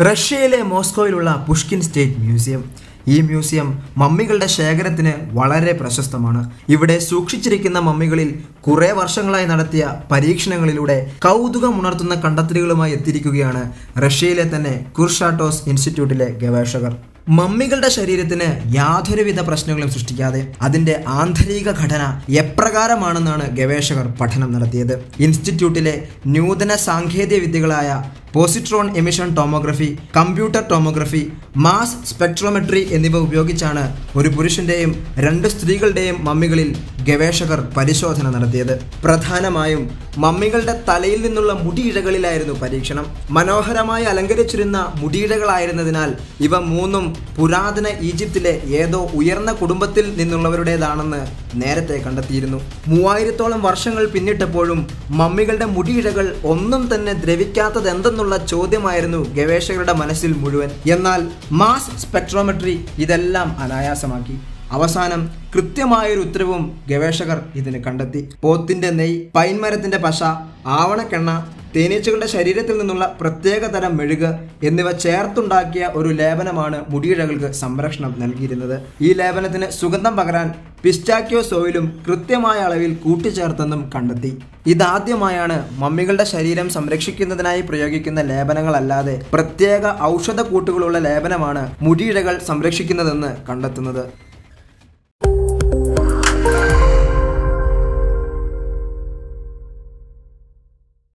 റഷ്യയിലെ മോസ്കോയിലുള്ള Pushkin state museum ഈ മ്യൂസിയം മമ്മികളുടെ ശേഖരത്തിന് വളരെ പ്രശസ്തമാണ് ഇവിടെ സൂക്ഷിച്ചിരിക്കുന്ന മമ്മികളിൽ കുറെ വർഷങ്ങളായി നടത്തിയ പരീക്ഷണങ്ങളിലൂടെ കൗതുകമുണർത്തുന്ന കണ്ടെത്തലുകളുമായി എത്തിയിരിക്കുകയാണ് റഷ്യയിലെ തന്നെ കുർഷാട്ടോസ് ഇൻസ്റ്റിറ്റ്യൂട്ടിലെ ഗവേഷകർ മമ്മികളുടെ ശരീരത്തിന് യാതൊരുവിധ പ്രശ്നങ്ങളും സൃഷ്ടിക്കാതെ അതിന്റെ ആന്തരിക ഘടന എപ്രകാരമാണെന്നാണ് ഗവേഷകർ പഠനം നടത്തിയത് ഇൻസ്റ്റിറ്റ്യൂട്ടിലെ നൂതന സാങ്കേതിക വിദ്യകളായ positron emission tomography computer tomography mass spectrometry എന്നിവ ഉപയോഗിച്ചാണ് ഒരു പുരുഷന്റെയും രണ്ട് സ്ത്രീകളുടെയും മമ്മികളിൽ ഗവേഷകർ പരിശോധന നടത്തിയത് പ്രധാനമായും മമ്മികളുടെ തലയിൽ നിന്നുള്ള മുടിയിഴകളിലായിരുന്നു പരീക്ഷണം മനോഹരമായി അലങ്കരിച്ചിരുന്ന മുടിയിഴകളായിരുന്നതിനാൽ ഇവ മൂന്നും പുരാതന ഈജിപ്തിലെ ഏതോ ഉയർന്ന കുടുംബത്തിൽ നിന്നുള്ളവരുടേതാണെന്ന് നേരത്തെ കണ്ടെത്തിയിരുന്നു മൂവായിരത്തോളം വർഷങ്ങൾ പിന്നിട്ടപ്പോഴും മമ്മികളുടെ മുടിയിഴകൾ ഒന്നും തന്നെ ദ്രവിക്കാത്തത് എന്തെന്നുള്ള ചോദ്യമായിരുന്നു ഗവേഷകരുടെ മനസ്സിൽ മുഴുവൻ എന്നാൽ മാസ് സ്പെക്ട്രോമെട്രി ഇതെല്ലാം അനായാസമാക്കി അവസാനം കൃത്യമായൊരു ഉത്തരവും ഗവേഷകർ ഇതിന് കണ്ടെത്തി പോത്തിന്റെ നെയ് പൈൻമരത്തിന്റെ പശ ആവണക്കെണ്ണ തേനീച്ചകളുടെ ശരീരത്തിൽ നിന്നുള്ള പ്രത്യേക തരം മെഴുക് എന്നിവ ചേർത്തുണ്ടാക്കിയ ഒരു ലേപനമാണ് മുടിയിഴകൾക്ക് സംരക്ഷണം നൽകിയിരുന്നത് ഈ ലേപനത്തിന് സുഗന്ധം പകരാൻ പിസ്റ്റാക്യോ സോയിലും കൃത്യമായ അളവിൽ കൂട്ടിച്ചേർത്തെന്നും കണ്ടെത്തി ഇതാദ്യമായാണ് മമ്മികളുടെ ശരീരം സംരക്ഷിക്കുന്നതിനായി പ്രയോഗിക്കുന്ന ലേപനങ്ങളല്ലാതെ പ്രത്യേക ഔഷധ കൂട്ടുകളുള്ള ലേപനമാണ് മുടിയിഴകൾ സംരക്ഷിക്കുന്നതെന്ന് കണ്ടെത്തുന്നത്